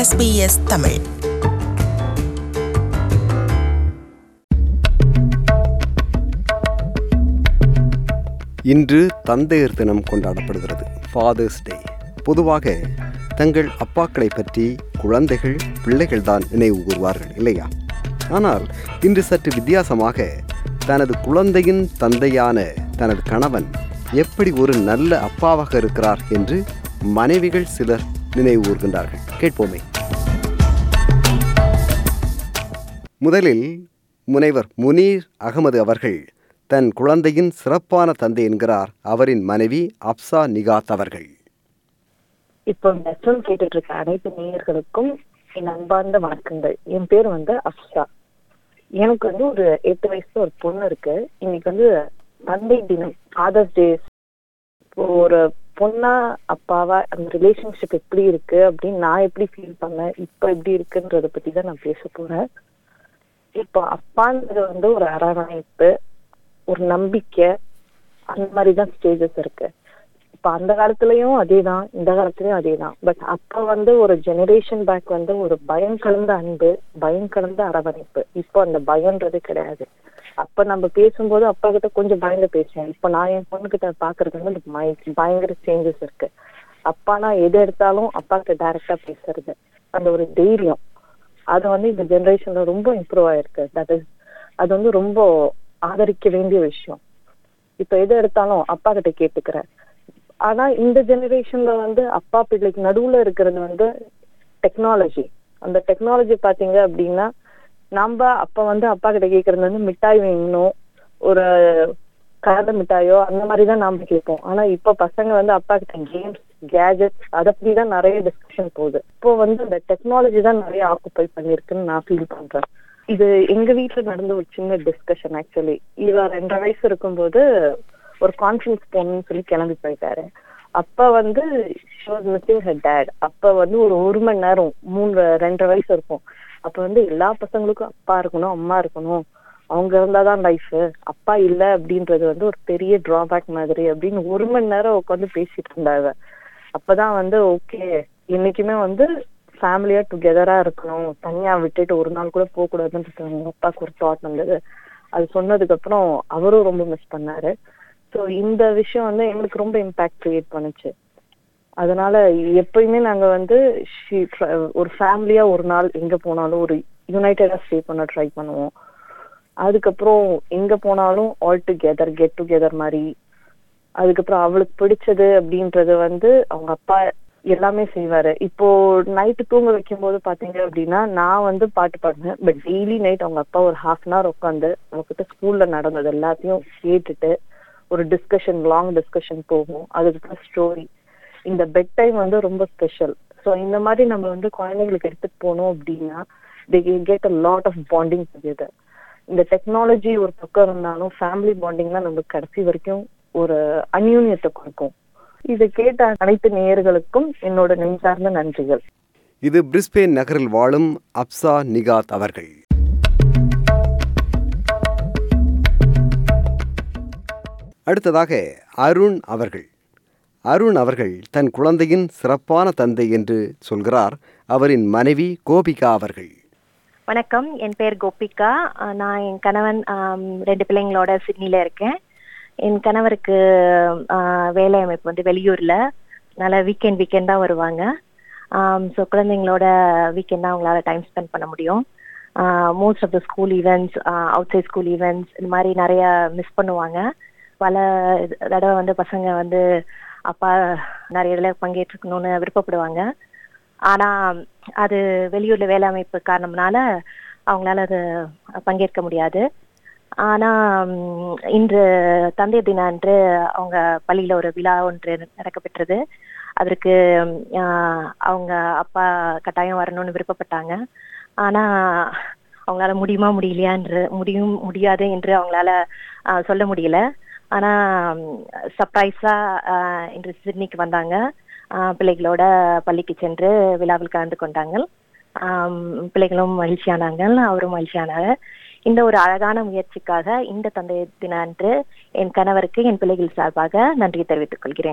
SBS Tamil இன்று தந்தையர் தினம் கொண்டாடப்படுகிறது ஃபாதர்ஸ் டே பொதுவாக தங்கள் அப்பாக்களை பற்றி குழந்தைகள் பிள்ளைகள்தான் நினைவு கூறுவார்கள் இல்லையா ஆனால் இன்று சற்று வித்தியாசமாக தனது குழந்தையின் தந்தையான தனது கணவன் எப்படி ஒரு நல்ல அப்பாவாக இருக்கிறார் என்று மனைவிகள் சிலர் நினைவு கூர்கின்றார்கள் கேட்போமே முதலில் முனைவர் முனீர் அகமது அவர்கள் தன் குழந்தையின் சிறப்பான தந்தை என்கிறார் அவரின் மனைவி அப்சா நிகாத் அவர்கள் இப்போ நெசம் கேட்டுட்டு இருக்க அனைத்து நேயர்களுக்கும் என் அன்பார்ந்த வணக்கங்கள் என் பேர் வந்து அப்சா எனக்கு வந்து ஒரு எட்டு வயசுல ஒரு பொண்ணு இருக்கு இன்னைக்கு வந்து தந்தை தினம் ஃபாதர்ஸ் டேஸ் ஒரு பொண்ணா அப்பாவா அந்த ரிலேஷன்ஷிப் எப்படி இருக்கு அப்படின்னு நான் எப்படி ஃபீல் பண்ணேன் இப்ப எப்படி இருக்குன்றத பத்தி தான் நான் பேச போறேன் இப்போ அப்பான்றது வந்து ஒரு அரவணைப்பு ஒரு நம்பிக்கை அந்த மாதிரிதான் ஸ்டேஜஸ் இருக்கு இப்ப அந்த காலத்துலயும் அதேதான் இந்த காலத்துலயும் அதேதான் பட் அப்ப வந்து ஒரு ஜெனரேஷன் பேக் வந்து ஒரு பயம் கலந்த அன்பு பயம் கலந்த அரவணைப்பு இப்போ அந்த பயம்ன்றது கிடையாது அப்ப நம்ம பேசும்போது அப்பா கிட்ட கொஞ்சம் பயந்து பேசுவேன் இப்ப நான் என் பொண்ணு கிட்ட பாக்குறது வந்து அந்த மய- பயங்கர சேஞ்சஸ் இருக்கு அப்பானா எது எடுத்தாலும் அப்பா கிட்ட டைரக்டா பேசுறது அந்த ஒரு தைரியம் அது வந்து இந்த ஜெனரேஷன்ல ரொம்ப இம்ப்ரூவ் ஆயிருக்கு தட் இஸ் அது வந்து ரொம்ப ஆதரிக்க வேண்டிய விஷயம் இப்ப எது எடுத்தாலும் அப்பா கிட்ட கேட்டுக்கிறேன் ஆனா இந்த ஜெனரேஷன்ல வந்து அப்பா பிள்ளைக்கு நடுவுல இருக்கிறது வந்து டெக்னாலஜி அந்த டெக்னாலஜி பாத்தீங்க அப்படின்னா நம்ம அப்ப வந்து அப்பா கிட்ட கேக்குறது வந்து மிட்டாய் வேணும் ஒரு கலந்த மிட்டாயோ அந்த மாதிரி தான் நாம கேட்போம் ஆனா இப்ப பசங்க வந்து அப்பா கிட்ட கேம்ஸ் கேஜெட்ஸ் அதை பத்தி தான் நிறைய டிஸ்கஷன் போகுது இப்போ வந்து இந்த டெக்னாலஜி தான் நிறைய ஆக்குப்பை பண்ணிருக்குன்னு நான் ஃபீல் பண்றேன் இது எங்க வீட்ல நடந்த ஒரு சின்ன டிஸ்கஷன் ஆக்சுவலி இவ ரெண்டரை வயசு இருக்கும்போது ஒரு கான்ஃபரன்ஸ் போகணும்னு சொல்லி கிளம்பி போயிட்டாரு அப்ப வந்து மிஸ்ஸிங் ஹர் டேட் அப்ப வந்து ஒரு ஒரு மணி நேரம் மூணு ரெண்டரை வயசு இருக்கும் அப்ப வந்து எல்லா பசங்களுக்கும் அப்பா இருக்கணும் அம்மா இருக்கணும் அவங்க இருந்தாதான் லைஃப் அப்பா இல்ல அப்படின்றது வந்து ஒரு பெரிய டிராபேக் மாதிரி அப்படின்னு ஒரு மணி நேரம் உட்காந்து பேசிட்டு இருந்தாங்க அப்பதான் வந்து ஓகே என்னைக்குமே வந்து ஃபேமிலியா டுகெதரா இருக்கணும் தனியா விட்டுட்டு ஒரு நாள் கூட போக கூடாதுன்றது அவங்க அப்பாவுக்கு ஒரு தாட் வந்தது அது சொன்னதுக்கு அப்புறம் அவரும் ரொம்ப மிஸ் பண்ணாரு ஸோ இந்த விஷயம் வந்து எங்களுக்கு ரொம்ப இம்பாக்ட் கிரியேட் பண்ணுச்சு அதனால எப்பயுமே நாங்க வந்து she- ஒரு ஃபேமிலியா ஒரு நாள் எங்க போனாலும் ஒரு யுனைடெடா ஸ்டே பண்ண ட்ரை பண்ணுவோம் அதுக்கப்புறம் எங்க போனாலும் ஆல் டுகெதர் கெட் டுகெதர் மாதிரி அதுக்கப்புறம் அவளுக்கு பிடிச்சது அப்படின்றது வந்து அவங்க அப்பா எல்லாமே செய்வாரு இப்போ நைட்டு தூங்க வைக்கும் போது பாத்தீங்க அப்படின்னா நான் வந்து பாட்டு பாடுவேன் பட் டெய்லி நைட் அவங்க அப்பா ஒரு ஹாஃப் அன் ஹவர் உட்காந்து அவங்ககிட்ட ஸ்கூல்ல நடந்தது எல்லாத்தையும் கேட்டுட்டு ஒரு டிஸ்கஷன் லாங் டிஸ்கஷன் போகும் அதுக்கப்புறம் ஸ்டோரி இந்த பெட் டைம் வந்து ரொம்ப ஸ்பெஷல் ஸோ இந்த மாதிரி நம்ம வந்து குழந்தைங்களுக்கு எடுத்துட்டு போனோம் அப்படின்னா they get a lot of bonding together இந்த டெக்னாலஜி ஒரு பக்கம் இருந்தாலும் ஃபேமிலி பாண்டிங் தான் நமக்கு கடைசி வரைக்கும் ஒரு அந்யூன்யத்தை கொடுக்கும் இதை கேட்ட அனைத்து நேயர்களுக்கும் என்னோட நெஞ்சார்ந்த நன்றிகள் இது பிரிஸ்பேன் நகரில் வாழும் அப்சா நிகாத் அவர்கள் அடுத்ததாக அருண் அவர்கள் அருண் அவர்கள் தன் குழந்தையின் சிறப்பான தந்தை என்று சொல்கிறார் அவரின் மனைவி கோபிகா அவர்கள் வணக்கம் என் பேர் கோபிகா அஹ் நான் என் கணவன் ஆம், ரெண்டு பிள்ளைங்களோட சிட்னில இருக்கேன் என் கணவருக்கு ஆஹ், வேலை அமைப்பு வந்து வெளியூர்ல அதனால வீக்கெண்ட் வீக்கெண்ட் தான் வருவாங்க ஸோ குழந்தைங்களோட வீக்கெண்ட் தான் அவங்களால டைம் ஸ்பெண்ட் பண்ண முடியும் most of the school events outside school events இந்த மாதிரி நிறைய மிஸ் பண்ணுவாங்க பல தடவை வந்து பசங்க வந்து அப்பா நிறைய இதில் பங்கேற்றுக்கணும்னு விருப்பப்படுவாங்க ஆனா அது வெளியூர்ல வேலை அமைப்பு காரணம்னால அவங்களால அது பங்கேற்க முடியாது ஆனா ம், இன்று தந்தை தின அன்று அவங்க பள்ளியில ஒரு விழா ஒன்று நடக்கப்பெற்றது அதற்கு ம், ஆஹ், அவங்க அப்பா கட்டாயம் வரணும்னு விருப்பப்பட்டாங்க ஆனா அவங்களால முடியுமா முடியலையான்ற முடியும் முடியாது என்று அவங்களால ஆஹ், சொல்ல முடியல ஆனா சர்ப்ரைஸா இன்று சிட்னிக்கு வந்தாங்க ஆஹ் பிள்ளைகளோட பள்ளிக்கு சென்று விழாவில் கலந்து கொண்டாங்க ஆம், பிள்ளைகளும் மகிழ்ச்சியானாங்க அவரும் மகிழ்ச்சியானாங்க இந்த ஒரு அழகான முயற்சிக்காக இந்த தந்தை தின அன்று என் கணவருக்கு என் பிள்ளைகள் சார்பாக நன்றி தெரிவித்துக் கொள்கிறேன்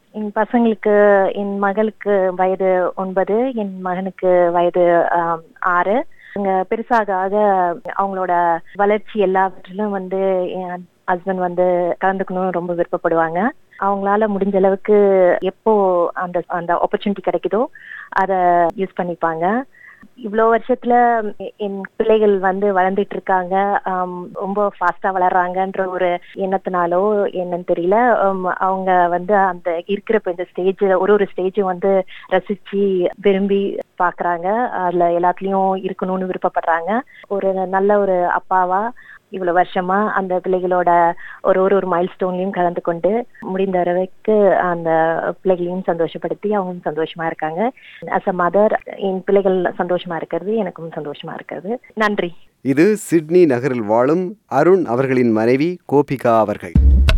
என் பசங்களுக்கு என் மகளுக்கு வயது ஒன்பது என் மகனுக்கு வயது ஆம், ஆறு அவங்க பெருசாக ஆக அவங்களோட வளர்ச்சி எல்லாவற்றிலும் வந்து என் ஹஸ்பண்ட் வந்து கலந்துக்கணும்னு ரொம்ப விருப்பப்படுவாங்க அவங்களால முடிஞ்ச அளவுக்கு எப்போ அந்த அந்த ஆப்பர்ச்சுனிட்டி கிடைக்குதோ அதை யூஸ் பண்ணிப்பாங்க இவ்வளோ வருஷத்துல எ- என் பிள்ளைகள் வந்து வளர்ந்துட்டு இருக்காங்க ஆம், ரொம்ப ஃபாஸ்டா வளர்றாங்கன்ற ஒரு எண்ணத்தினாலோ என்னன்னு தெரியல ஆம், அவங்க வந்து அந்த இருக்கிற இப்ப இந்த ஸ்டேஜ் ஒரு ஒரு ஸ்டேஜும் வந்து ரசிச்சு விரும்பி பாக்குறாங்க அதுல எல்லாத்துலயும் இருக்கணும்னு விருப்பப்படுறாங்க ஒரு நல்ல ஒரு அப்பாவா இவ்வளவு வருஷமா அந்த பிள்ளைகளோட ஒரு ஒரு ஒரு மைல் ஸ்டோன்லயும் கலந்து கொண்டு முடிந்த அளவுக்கு அந்த பிள்ளைகளையும் சந்தோஷப்படுத்தி அவங்களும் சந்தோஷமா இருக்காங்க அஸ் அ மதர் என் பிள்ளைகள் சந்தோஷமா இருக்கிறது எனக்கும் சந்தோஷமா இருக்கிறது நன்றி இது சிட்னி நகரில் வாழும் அருண் அவர்களின் மனைவி கோபிகா அவர்கள்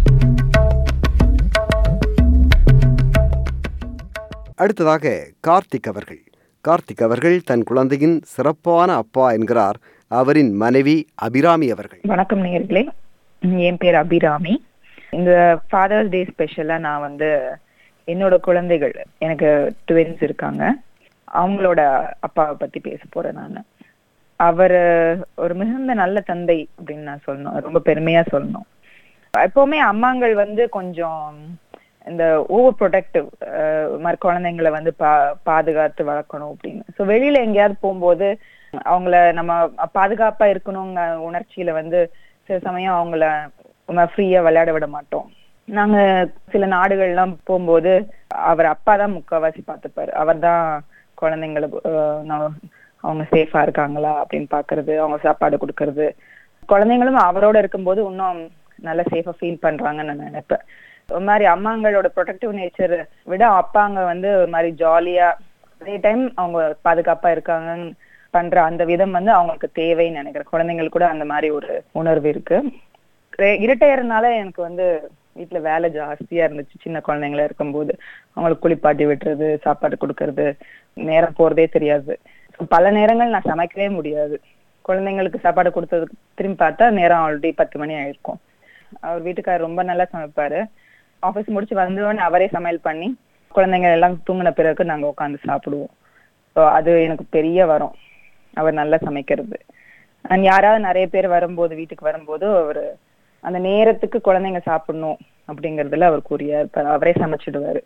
அடுத்ததாக கார்த்திக் அவர்கள் கார்த்திக் அவர்கள் தன் குழந்தையின் சிறப்பான அப்பா என்கிறார் அவரின் மனைவி அபிராமி அவர்கள் வணக்கம் நேயர்களே ம், என் பேர் அபிராமி இந்த ஃபாதர்ஸ் டே ஸ்பெஷலா நான் வந்து என்னோட குழந்தைகள் எனக்கு ட்வின்ஸ் இருக்காங்க அவங்களோட அப்பாவை பத்தி பேச போறேன் நான் அவர் ஒரு மிகுந்த நல்ல தந்தை அப்படின்னு நான் சொல்லணும் ரொம்ப பெருமையா சொல்லணும் எப்பவுமே அம்மாங்கள் வந்து கொஞ்சம் இந்த ஓவர் ப்ரொடெக்டிவ் மாதிரி குழந்தைங்களை வந்து பா பாதுகாத்து வளர்க்கணும் அப்படின்னு ஸோ வெளியில எங்கேயாவது போகும்போது அவங்கள நம்ம பாதுகாப்பா இருக்கணுங்க உணர்ச்சியில வந்து சில சமயம் அவங்கள நம்ம ஃப்ரீயா விளையாட விட மாட்டோம் நாங்க சில நாடுகள்லாம் போகும்போது அவர் அப்பா தான் முக்கால்வாசி பார்த்துப்பாரு அவர் தான் குழந்தைங்களை அஹ், நான் அவங்க சேஃபா இருக்காங்களா அப்படின்னு பாக்குறது அவங்க சாப்பாடு கொடுக்கறது குழந்தைங்களும் அவரோட இருக்கும்போது இன்னும் நல்லா சேஃபா ஃபீல் பண்றாங்கன்னு நான் நினைப்பேன் ஒரு மாதிரி அம்மாங்களோட ப்ரொடெக்டிவ் நேச்சர் விட அப்பாங்க வந்து ஒரு மாதிரி ஜாலியா அதே டைம் அவங்க பாதுகாப்பா இருக்காங்கன்னு பண்ற அந்த விதம் வந்து அவங்களுக்கு தேவைன்னு நினைக்கிறேன் குழந்தைங்களுக்கு கூட அந்த மாதிரி ஒரு உணர்வு இருக்கு இரட்டையர்னால எனக்கு வந்து வீட்டுல வேலை ஜாஸ்தியா இருந்துச்சு சின்ன குழந்தைங்களா இருக்கும்போது அவங்களுக்கு குளிப்பாட்டி விட்டுறது சாப்பாடு கொடுக்கறது நேரம் போறதே தெரியாது So, பல நேரங்கள் நான் சமைக்கவே முடியாது குழந்தைங்களுக்கு சாப்பாடு கொடுத்ததுக்கு திரும்பி பார்த்தா நேரம் ஆல்ரெடி பத்து மணி ஆயிருக்கும் அவர் வீட்டுக்காரர் ரொம்ப நல்லா சமைப்பாரு ஆபீஸ் முடிச்சு வந்தோடனே அவரே சமையல் பண்ணி குழந்தைங்க எல்லாம் தூங்கின பிறகு நாங்க உட்காந்து சாப்பிடுவோம் ஸோ அது எனக்கு பெரிய வரும் அவர் நல்லா சமைக்கிறது அண்ட் யாராவது நிறைய பேர் வரும்போது வீட்டுக்கு வரும்போது அவர் அந்த நேரத்துக்கு குழந்தைங்க சாப்பிடணும் அப்படிங்கறதுல அவர் கூறியா இருப்பார் அவரே சமைச்சிடுவாரு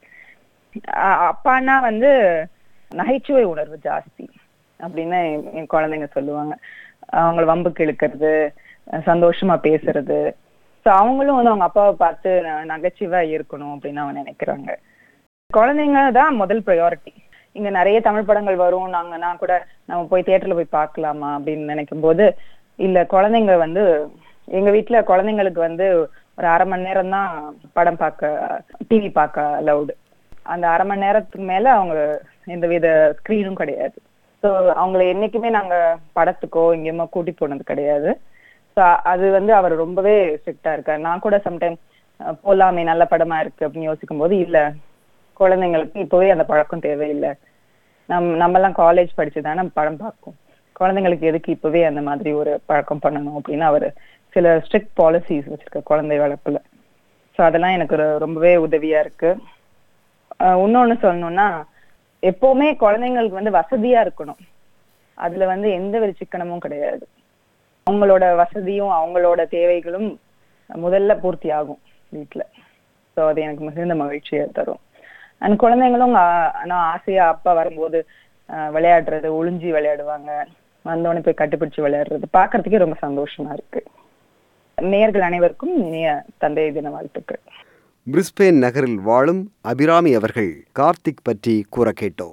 அ- அப்பான்னா வந்து நகைச்சுவை உணர்வு ஜாஸ்தி அப்படின்னு என் என் குழந்தைங்க சொல்லுவாங்க அவங்கள வம்புக்கு இழுக்கிறது அஹ் சந்தோஷமா பேசுறது ஸோ அவங்களும் வந்து அவங்க அப்பாவை பார்த்து ந- நகைச்சுவா இருக்கணும் அப்படின்னு அவங்க நினைக்கிறாங்க குழந்தைங்க தான் முதல் ப்ரையாரிட்டி இங்க நிறைய தமிழ் படங்கள் வரும் நாங்க நான் கூட நம்ம போய் தியேட்டர்ல போய் பார்க்கலாமா அப்படின்னு நினைக்கும் போது இல்ல குழந்தைங்க வந்து எங்க வீட்ல குழந்தைங்களுக்கு வந்து ஒரு அரை மணி நேரம் தான் படம் பார்க்க டிவி பார்க்க அலௌடு அந்த அரை மணி நேரத்துக்கு மேல அவங்க எந்த வித ஸ்கிரீனும் கிடையாது ஸோ அவங்கள என்னைக்குமே நாங்க படத்துக்கோ எங்கேயுமோ கூட்டி போனது கிடையாது ஸோ அது வந்து அவர் ரொம்பவே ஸ்ட்ரிக்டா இருக்காரு நான் கூட சம்டைம் போலாமே நல்ல படமா இருக்கு அப்படின்னு யோசிக்கும் போது இல்ல குழந்தைங்களுக்கு இப்பவே அந்த பழக்கம் தேவையில்லை நம் நம்ம எல்லாம் காலேஜ் படிச்சுதானே படம் பார்க்கும் குழந்தைங்களுக்கு எதுக்கு இப்பவே அந்த மாதிரி ஒரு பழக்கம் பண்ணணும் அப்படின்னு அவர் சில ஸ்ட்ரிக்ட் பாலிசிஸ் வச்சிருக்க குழந்தை வளர்ப்புல ஸோ அதெல்லாம் எனக்கு ஒரு- ரொம்பவே உதவியா இருக்கு ஆஹ் இன்னொன்னு சொல்லணும்னா எப்பவுமே குழந்தைங்களுக்கு வந்து வசதியா இருக்கணும் அதுல வந்து எந்த ஒரு சிக்கனமும் கிடையாது அவங்களோட வசதியும் அவங்களோட தேவைகளும் முதல்ல பூர்த்தி ஆகும் வீட்டுல ஸோ அது எனக்கு மிகுந்த மகிழ்ச்சியை தரும் அண்ட் குழந்தைங்களும் ஆ- நான் ஆசையா அப்பா வரும்போது ஆஹ் விளையாடுறது ஒளிஞ்சி விளையாடுவாங்க வந்தோடனே போய் கட்டிப்பிடிச்சு விளையாடுறது பார்க்கறதுக்கே ரொம்ப சந்தோஷமா இருக்கு நேயர்கள் அனைவருக்கும் இனிய தந்தை தின வாழ்த்துக்கள் பிரிஸ்பேன் நகரில் வாழும் அபிராமி அவர்கள் கார்த்திக் பற்றி கூற கேட்டோம்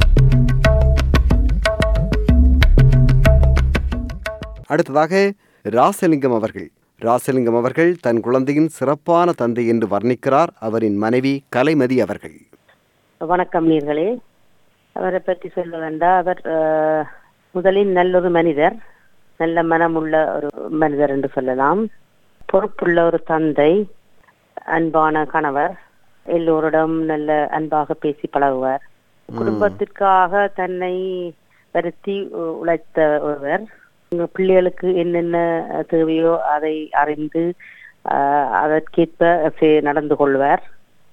அடுத்ததாக ராசலிங்கம் அவர்கள் ராசலிங்கம் அவர்கள் தன் குழந்தையின் சிறப்பான தந்தை என்று வர்ணிக்கிறார் அவரின் மனைவி கலைமதி அவர்கள் வணக்கம் நீர்களே அவரை பற்றி சொல்ல வேண்டாம் அவர் அஹ், முதலில் நல்லொரு மனிதர் நல்ல மனமுள்ள ஒரு மனிதர் என்று சொல்லலாம் பொறுப்புள்ள ஒரு தந்தை அன்பான கணவர் எல்லோரிடம் நல்ல அன்பாக பேசி பழகுவார் குடும்பத்திற்காக தன்னை வருத்தி உ- உழைத்த ஒருவர் உங்க பிள்ளைகளுக்கு என்னென்ன தேவையோ அதை அறிந்து அஹ், அதற்கேற்ப செ- நடந்து கொள்வார்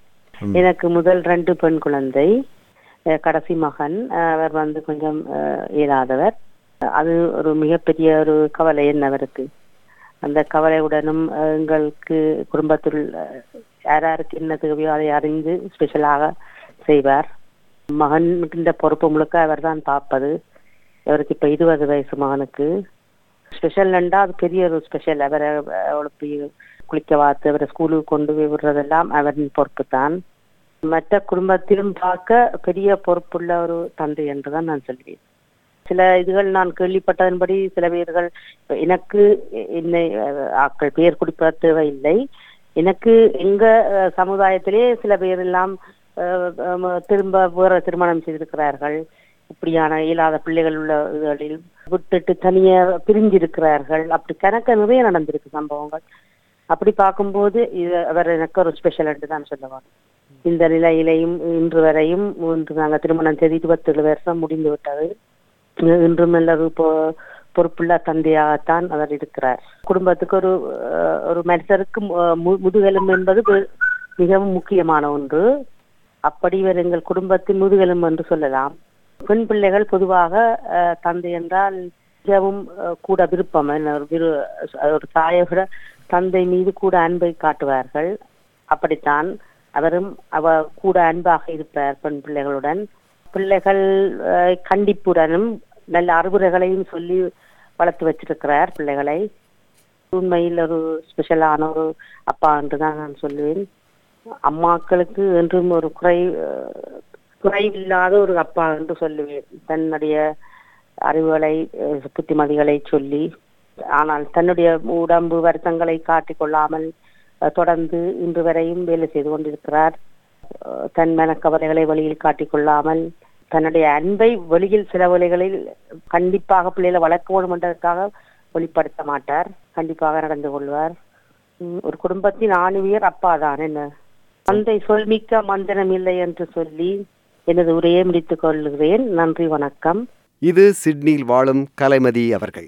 எனக்கு முதல் ரெண்டு பெண் குழந்தை அஹ், கடைசி மகன் அஹ், அவர் வந்து கொஞ்சம் அஹ், இயலாதவர் அது ஒரு மிகப்பெரிய ஒரு கவலை என்ன அவருக்கு அந்த கவலையுடனும் அஹ், எங்களுக்கு குடும்பத்தில் அஹ், யார் யாருக்கு என்ன தேவையோ அதை அறிந்து ஸ்பெஷலாக செய்வார் மகனுக்கு இந்த பொறுப்பு முழுக்க அவர் தான் பார்ப்பது அவருக்கு இப்ப இருபது வயசு மகனுக்கு ஸ்பெஷல் அது பெரிய ஒரு ஸ்பெஷல் அவரை எழுப்பி குளிக்க வாத்து அவரை ஸ்கூலுக்கு கொண்டு போய் விடுறதெல்லாம் அவரின் பொறுப்பு தான் மற்ற குடும்பத்திலும் பார்க்க பெரிய பொறுப்புள்ள ஒரு தந்தை என்றுதான் நான் சொல்வேன் சில இதுகள் நான் கேள்விப்பட்டதன்படி சில பேர்கள் இப்ப எனக்கு என்னை அஹ், ஆட்கள் பெயர் குறிப்பிட தேவையில்லை எனக்கு எங்க அஹ், சமுதாயத்திலே சில பேர் எல்லாம் அஹ், அஹ், திரும்ப வேற திருமணம் செய்திருக்கிறார்கள் இப்படியான இயலாத பிள்ளைகள் உள்ள இதுகளில் விட்டுட்டு தனியா பிரிஞ்சிருக்கிறார்கள் அப்படி கணக்க நிறைய நடந்திருக்கு சம்பவங்கள் அப்படி பார்க்கும்போது இது அவர் எனக்கு ஒரு ஸ்பெஷல் என்று தான் சொல்லுவாங்க இந்த நிலையிலையும் இன்று வரையும் இன்று நாங்கள் திருமணம் செய்து இருபத்தேழு வருஷம் முடிந்து விட்டது இன்றும் நல்ல ஒரு பொ- பொறுப்புள்ள தந்தையாகத்தான் அவர் இருக்கிறார் குடும்பத்துக்கு ஒரு அஹ், ஒரு மனிதருக்கு மு- மு- முதுகெலும்பு என்பது வெ- மிகவும் முக்கியமான ஒன்று அப்படி இவர் எங்கள் குடும்பத்தின் முதுகெலும்பு என்று சொல்லலாம் பெண் பிள்ளைகள் பொதுவாக அஹ், தந்தை என்றால் மிகவும் அஹ், கூட விருப்பம் என்ன ஒரு விரு ஒரு தாயை விட தந்தை மீது கூட அன்பை காட்டுவார்கள் அப்படித்தான் அவரும் அவ கூட அன்பாக இருப்பார் பெண் பிள்ளைகளுடன் பிள்ளைகள் அஹ், கண்டிப்புடனும் நல்ல அறிவுரைகளையும் சொல்லி வளர்த்து வச்சிருக்கிறார் பிள்ளைகளை உண்மையில் ஒரு ஸ்பெஷலான ஒரு அப்பா என்று தான் நான் சொல்லுவேன் அம்மாக்களுக்கு என்றும் ஒரு குறை அஹ், குறைவில்லாத ஒரு அப்பா என்று சொல்லுவேன் தன்னுடைய அறிவுகளை அஹ், புத்திமதிகளை சொல்லி ஆனால் தன்னுடைய உடம்பு வருத்தங்களை காட்டிக் கொள்ளாமல் அஹ், தொடர்ந்து இன்று வரையும் வேலை செய்து கொண்டிருக்கிறார் அஹ், தன் மனக்கவலைகளை வெளியில் காட்டிக் கொள்ளாமல் தன்னுடைய அன்பை வெளியில் சில வேளைகளில் கண்டிப்பாக பிள்ளைகளை வளர்க்க வேண்டும் என்றதற்காக வெளிப்படுத்த மாட்டார் கண்டிப்பாக நடந்து கொள்வார் உம், ஒரு குடும்பத்தின் ஆணுவியர் அப்பா தான் என்ன தந்தை சொல்மிக்க மந்திரம் இல்லை என்று சொல்லி எனது உரையை முடித்துக் கொள்கிறேன் நன்றி வணக்கம் இது சிட்னியில் வாழும் கலைமதி அவர்கள்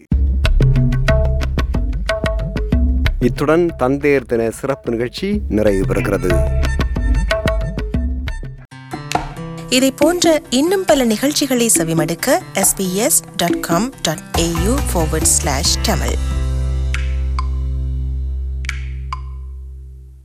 இத்துடன் தந்தையர் தின சிறப்பு நிகழ்ச்சி நிறைவு பெறுகிறது இதை போன்ற இன்னும் பல நிகழ்ச்சிகளை செவிமடுக்க sbs.com.au forward slash tamil